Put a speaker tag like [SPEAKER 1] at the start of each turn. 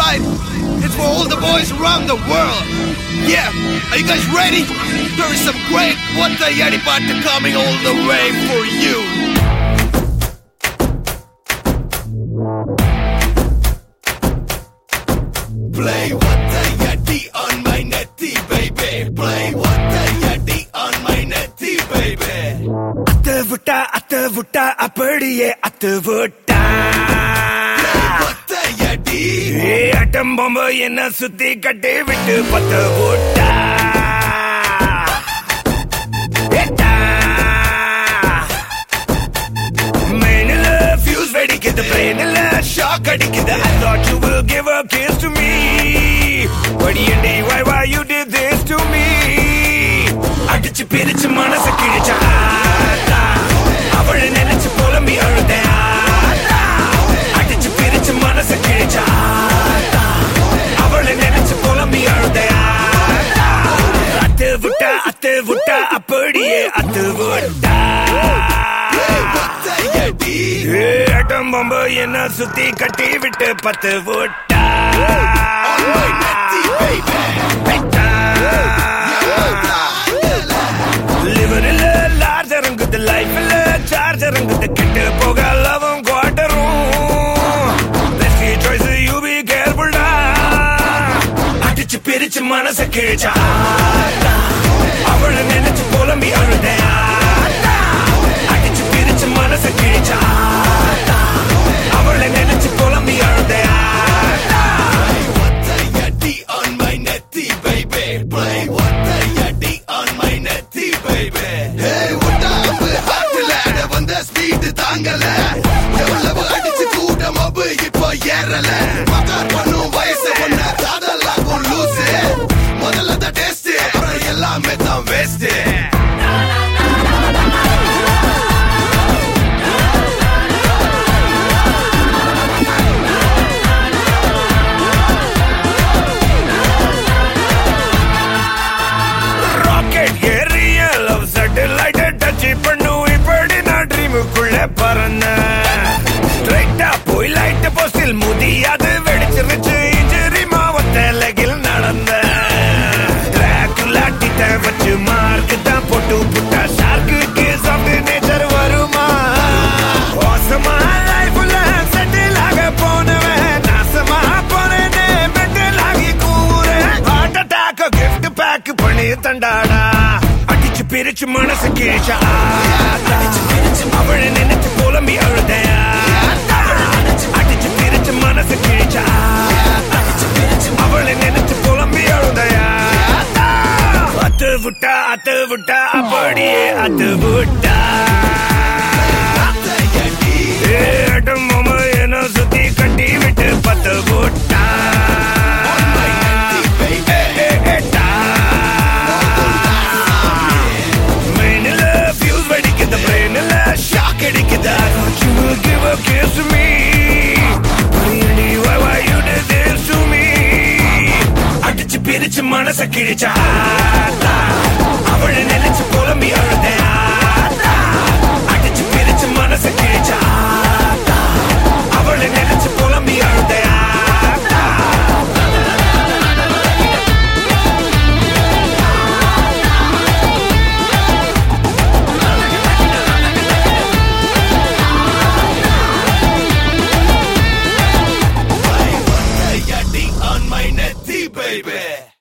[SPEAKER 1] right. It's for all the boys around the world. Yeah, are you guys ready? There is some great What the Yeti Party coming all the way for you. Play What the Yeti on my netty, baby. Play What the Yeti on my netty, baby.
[SPEAKER 2] அத்து விட்டா அத்து விட்டா அப்படியே அத்து விட்டா
[SPEAKER 1] What the Yeti?
[SPEAKER 2] ஏ அட்டம் பொம்பை என்ன சுத்தி கட்டி விட்டு பத்து விட்டா ஏட்டா. மெயினில fuse வெடிக்குது, brainல shock அடிக்குது. I thought you will give a kiss to me. வடியண்டி, why, why you did this to me? அடிச்சு பிரிச்சு மனசு கிழிச்ச ஆத்தா. அவளை நினைச்சு புலம்பி அழுதேன் ஆத்தா. அடிச்சு பிரிச்சு மனசு கிழிச்ச ஆத்தா. அவளை நினைச்சு புலம்பி அழுதேன் ஆத்தா. அத்து விட்டா அத்து விட்டா அப்படியே அத்து விட்டா
[SPEAKER 1] What the Yeti?
[SPEAKER 2] ஏ, அட்டம் பொம்பை என்ன சுத்தி கட்டி விட்டு பத்து விட்டா
[SPEAKER 1] On my netty, baby.
[SPEAKER 2] விட்டா. லிவரில் லார்ஜ் இறங்குது லைஃப்ல சார்ஜ் இறங்குது கெட்டு போக லவம் குவாட்டரும் பெஸ்ட் சாய்ஸ் யூ பி கேர்ஃபுல்டா அடிச்சு பிரிச்சு மனச கிழிச்சா அவளை நினைச்சு புலம்பி அழுதேன் ஆத்தா. அடிச்சு பிரிச்சு மனச கிழிச்சா அவளை நினைச்சு புலம்பி அழுதேன் ஆத்தா.
[SPEAKER 1] What the Yeti on my netty, baby. Play What the Yeti on my netty, baby. Hey, உடாம்பு ஹாட்டுல அட வந்த ஸ்பீடு தாங்கல எவ்வளவு அடிச்சு கூட மபு இப்போ ஏறல மகார் பண்ணும் வயசு ஒன்ன காதலாகும் லூசு முதல்ல தான் டேஸ்ட் அப்புறம் எல்லாமே தான் வேஸ்ட்
[SPEAKER 2] ராக்கெட் ஏறிய லவ் சேட்டலைட் டச் பண்ணும் இப்படி நான் ட்ரீமுக்குள்ள பறந்த ஸ்ட்ரைட்டா போய் லைட் போஸ்டில் முதியாது வெடிச்சிருச்சு இன்ஜுரி மாவட்ட லகில் நடந்த டிராக்குலா டிட்ட வச்சு மார்க் தான் போட்டு புட்டா ஷார்க்கு சாஃப்ட் நேச்சர் வருமா மோசமா லைஃப்ல செட்டில் ஆக போனவன் நாசமா போனேனே மெட்டல் ஆகி கூறேன் ஹார்ட் அட்டாக் கிஃப்ட் பேக் பண்ணி தண்டாடா அடிச்சு பிரிச்சு மனசு கிழிச்சா அடிச்சு பிரிச்சு அவளை நினைச்சு புலம்பி அழுதேன் அடிச்சு பிரிச்சு மனசு கிழிச்சா அடிச்சு பிரிச்சு அவளை நினைச்சு புலம்பி அழுதையா அத்து விட்டா அத்து விட்டா அப்படியே அத்து விட்டா ஏ, அடம் பொம்மை என்ன சுத்தி கட்டி விட்டு பத்து விட்டா ஏ, ஏ, ஏட்டா. மெயினில் fuse வெடிக்குது, brainல shock அடிக்குது. I thought you would give a kiss to me. Really, why, why you did this to me? அடிச்சு பிரிச்சு மனச கிழிச்சா அவளை நினைச்சு புலம்பி அழுதேன் ஆத்தா. அடிச்சு பிரிச்சு மனச கிழிச்சா அவளை நினைச்சு புலம்பி அழுதேன் ஆத்தா.
[SPEAKER 1] Play What the Yeti on my netty, baby.